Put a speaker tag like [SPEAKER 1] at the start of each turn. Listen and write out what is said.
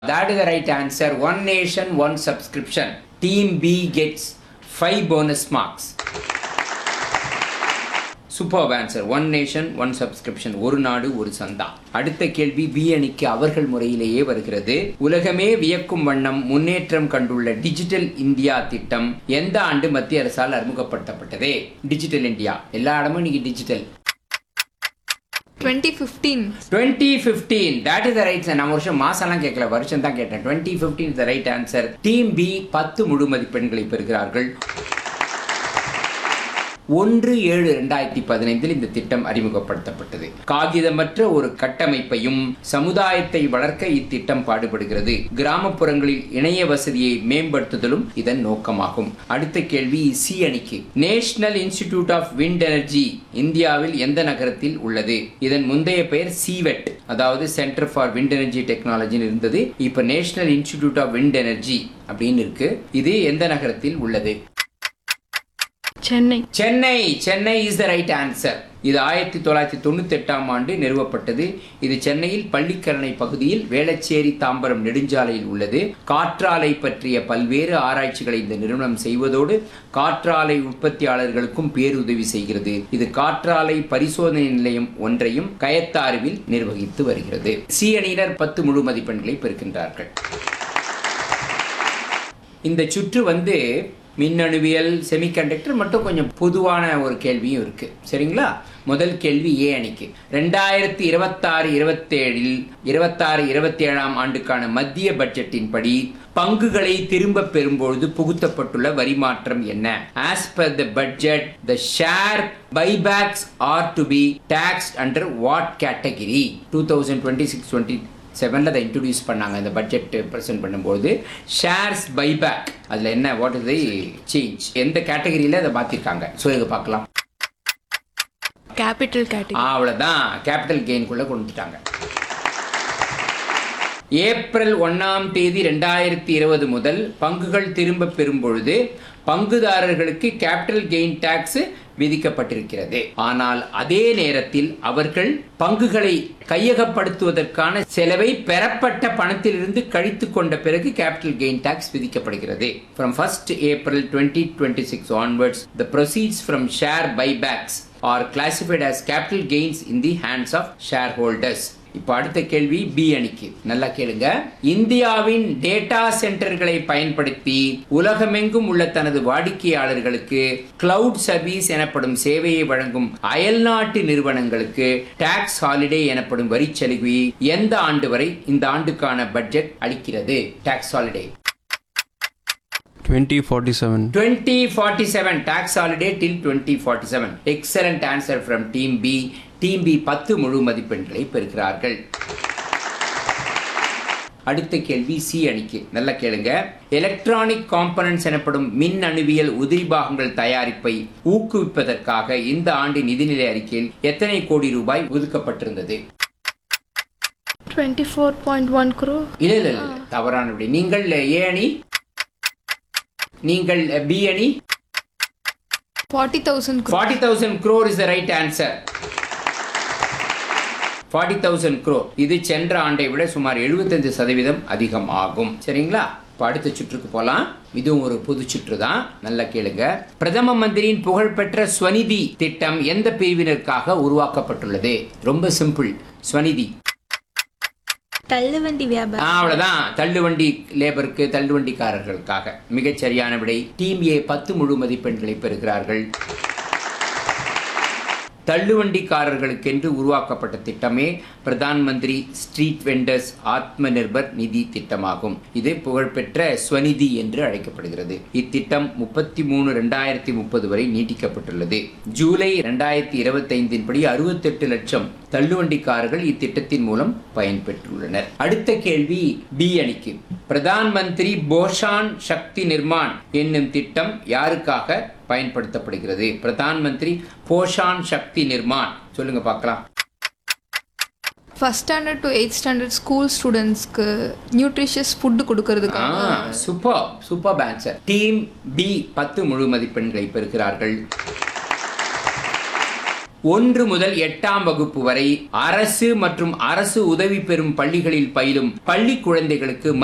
[SPEAKER 1] That is the right answer. One nation, one subscription. Team B gets five bonus marks. Super answer one nation one subscription ஒரு நாடு ஒரு சந்தா அடுத்த கேள்வி B அணிக்கு அவர்கள் முறையிலேயே வருகிறது உலகமே வியக்கும் வண்ணம் முன்னேற்றம் கண்டுள்ள டிஜிட்டல் இந்தியா திட்டம் எந்த ஆண்டு மத்திய அரசால் அறிமுகப்படுத்தப்பட்டது டிஜிட்டல் இந்தியா எல்லா இடமும் இன்னைக்கு digital
[SPEAKER 2] 2015
[SPEAKER 1] twenty fifteen that is the right நான் வருஷம் மாசம்லாம் கேட்கல வருஷம் தான் கேட்டேன் twenty fifteen the right answer team B பத்து முழு மதிப்பெண்களை பெறுகிறார்கள் ஒன்று ஏழு ரெண்டாயிரத்தி பதினைந்தில் இந்த திட்டம் அறிமுகப்படுத்தப்பட்டது காகிதமற்ற ஒரு கட்டமைப்பையும் சமுதாயத்தை வளர்க்க இத்திட்டம் பாடுபடுகிறது கிராமப்புறங்களில் இணைய வசதியை மேம்படுத்துதலும் இதன் நோக்கமாகும் அடுத்த கேள்வி சி அணிக்கு national institute of wind energy இந்தியாவில் எந்த நகரத்தில் உள்ளது இதன் முந்தைய பெயர் சிவெட் அதாவது சென்டர் ஃபார் விண்ட் எனர்ஜி டெக்னாலஜின்னு இருந்தது இப்ப national institute of wind energy அப்படின்னு இருக்கு இது எந்த நகரத்தில் உள்ளது
[SPEAKER 2] Chennai
[SPEAKER 1] Chennai Chennai is the right answer இது ஆயிரத்தி தொள்ளாயிரத்தி தொண்ணூத்தி எட்டாம் ஆண்டு நிறுவப்பட்டது இது சென்னையில் பள்ளிக்கரணை பகுதியில் வேளச்சேரி தாம்பரம் நெடுஞ்சாலையில் உள்ளது காற்றாலை பற்றிய பல்வேறு ஆராய்ச்சிகளை இந்த நிறுவனம் செய்வதோடு காற்றாலை உற்பத்தியாளர்களுக்கும் பேருதவி செய்கிறது இது காற்றாலை பரிசோதனை நிலையம் ஒன்றையும் கயத்தாறுவில் நிர்வகித்து வருகிறது சி அணியினர் பத்து முழு மதிப்பெண்களை பெறுகின்றார்கள் இந்த சுற்று வந்து மின்னணுவியல் செமிகண்டக்டர் மட்டும் கொஞ்சம் பொதுவான ஒரு கேள்வியும் இருக்கு சரிங்களா முதல் கேள்வி ஏ அணிக்கு ரெண்டாயிரத்தி இருபத்தாறு இருபத்தேழில் இருபத்தாறு இருபத்தி ஏழாம் ஆண்டுக்கான மத்திய பட்ஜெட்டின்படி பங்குகளை திரும்ப பெறும்பொழுது புகுத்தப்பட்டுள்ள வரி மாற்றம் என்ன as per the budget the share buybacks are to be taxed under what category two thousand twenty six twenty செவனில் அதை இன்ட்ரடியூஸ் பண்ணாங்க இந்த பட்ஜெட் ப்ரெசென்ட் பண்ணும்போது ஷேர்ஸ் பைபேக் அதில் என்ன வாட் இஸ் தி சேஞ்ச் எந்த கேட்டகரியில் அதை மாற்றிருக்காங்க ஸோ இதை பார்க்கலாம்
[SPEAKER 2] கேபிட்டல் கேட்டகரி
[SPEAKER 1] அவ்வளோதான் கேபிட்டல் கெயின்குள்ளே கொண்டுட்டாங்க ஏப்ரல் ஒன்னாம் தேதி ரெண்டாயிரத்தி இருபது முதல் பங்குகள் திரும்ப பெறும் பொழுது பங்குதாரர்களுக்கு கேபிட்டல் கெயின் டாக்ஸ் விதிக்கப்பட்டிருக்கிறது ஆனால் அதே நேரத்தில் அவர்கள் பங்குகளை கையகப்படுத்துவதற்கான செலவை பெறப்பட்ட பணத்திலிருந்து கழித்து கொண்ட பிறகு கேபிட்டல் கெயின் டாக்ஸ் விதிக்கப்படுகிறது from first April twenty twenty six onwards the proceeds from share buybacks are classified as capital gains in the hands of shareholders இப்போ அடுத்த கேள்வி பி அணிக்கு நல்லா கேளுங்க இந்தியாவின் டேட்டா சென்டர்களை பயன்படுத்தி உலகமெங்கும் உள்ள தனது வாடிக்கையாளர்களுக்கு கிளவுட் சர்வீஸ் எனப்படும் சேவையை வழங்கும் அயல்நாட்டு நிறுவனங்களுக்கு டாக்ஸ் ஹாலிடே எனப்படும் வரி சலுகையை எந்த ஆண்டு வரை இந்த ஆண்டுக்கான பட்ஜெட் அளிக்கிறது tax holiday
[SPEAKER 3] 2047
[SPEAKER 1] 2047 tax holiday till 2047 excellent answer from team b team b பத்து முழு மதிப்பெண்களை பெறுகிறார்கள் அடுத்த கேள்வி சி அணிக்கு நல்லா கேளுங்க எலக்ட்ரானிக் காம்பனன்ட்ஸ் எனப்படும் மின் அணுவியல் உதிரி பாகங்கள் தயாரிப்பை ஊக்குவிப்பதற்காக இந்த ஆண்டு நிதிநிலை அறிக்கையில் எத்தனை கோடி ரூபாய் ஒதுக்கப்பட்டிருந்தது
[SPEAKER 2] 24.1 crore
[SPEAKER 1] இல்ல இல்ல இல்ல தவறான விடை நீங்கள் ஏ அணி நீங்கள் பி அணி
[SPEAKER 2] 40000 crore
[SPEAKER 1] forty thousand crore is the right answer forty thousand crore இது சென்ற ஆண்டை விட சுமார் 75% சதவீதம் அதிகம் ஆகும் சரிங்களா இப்போ அடுத்த சுற்றுக்கு போகலாம் இதுவும் ஒரு பொது சுற்று தான் நல்லா கேளுங்க பிரதம மந்திரியின் புகழ்பெற்ற ஸ்வநிதி திட்டம் எந்த பிரிவினருக்காக உருவாக்கப்பட்டுள்ளது ரொம்ப சிம்பிள் ஸ்வநிதி
[SPEAKER 4] தள்ளுவண்டி வியாபாரம்
[SPEAKER 1] ஆ, அவ்வளவுதான் தள்ளுவண்டி லேபருக்கு தள்ளுவண்டிக்காரர்களுக்காக மிகச் சரியான விடை டீம் ஏ பத்து முழு மதிப்பெண்களை பெறுகிறார்கள் தள்ளுவண்டிக்காரர்களுக்கென்று உருவாக்கப்பட்ட திட்டமே பிரதான் மந்திரி ஸ்ட்ரீட் வெண்டர்ஸ் ஆத்ம நிர்பர் நிதி திட்டமாகும் இது புகழ்பெற்ற ஸ்வநிதி என்று அழைக்கப்படுகிறது இத்திட்டம் முப்பத்தி மூணு ரெண்டாயிரத்தி முப்பது வரை நீட்டிக்கப்பட்டுள்ளது ஜூலை ரெண்டாயிரத்தி இருபத்தி ஐந்தின் படி அறுபத்தெட்டு லட்சம் தள்ளுவண்டிக்காரர்கள் இத்திட்டத்தின் மூலம் பயன்பெற்றுள்ளனர் அடுத்த கேள்வி பி அணிக்கு பிரதான் மந்திரி போஷான் சக்தி நிர்மான் என்னும் திட்டம் யாருக்காக பயன்படுத்தப்படுகிறது பிரதான் மந்திரி போஷான் சக்தி நிர்மான் சொல்லுங்க பார்க்கலாம்
[SPEAKER 2] first standard to eight standard school ஸ்டூடெண்ட்ஸ்க்கு நியூட்ரிஷியஸ் ஃபுட்டு கொடுக்கறதுக்காக
[SPEAKER 1] super super answer team B பத்து முழு மதிப்பெண்களை பெறுகிறார்கள் ஒன்று முதல் எட்டாம் வகுப்பு வரை அரசு மற்றும் அரசு உதவி பெறும் பள்ளிகளில் பயிலும் பள்ளி குழந்தைகளுக்கு